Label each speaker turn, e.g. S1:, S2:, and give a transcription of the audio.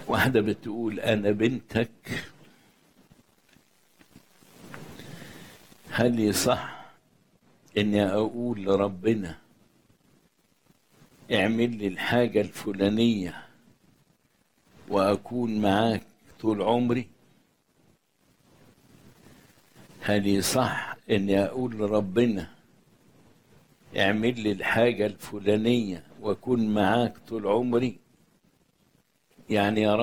S1: واحدة بتقول أنا بنتك هل يصح إني أقول لربنا اعمل لي الحاجة الفلانية وأكون معاك طول عمري هل يصح إني أقول لربنا اعمل لي الحاجة الفلانية وأكون معاك طول عمري يعني يا رب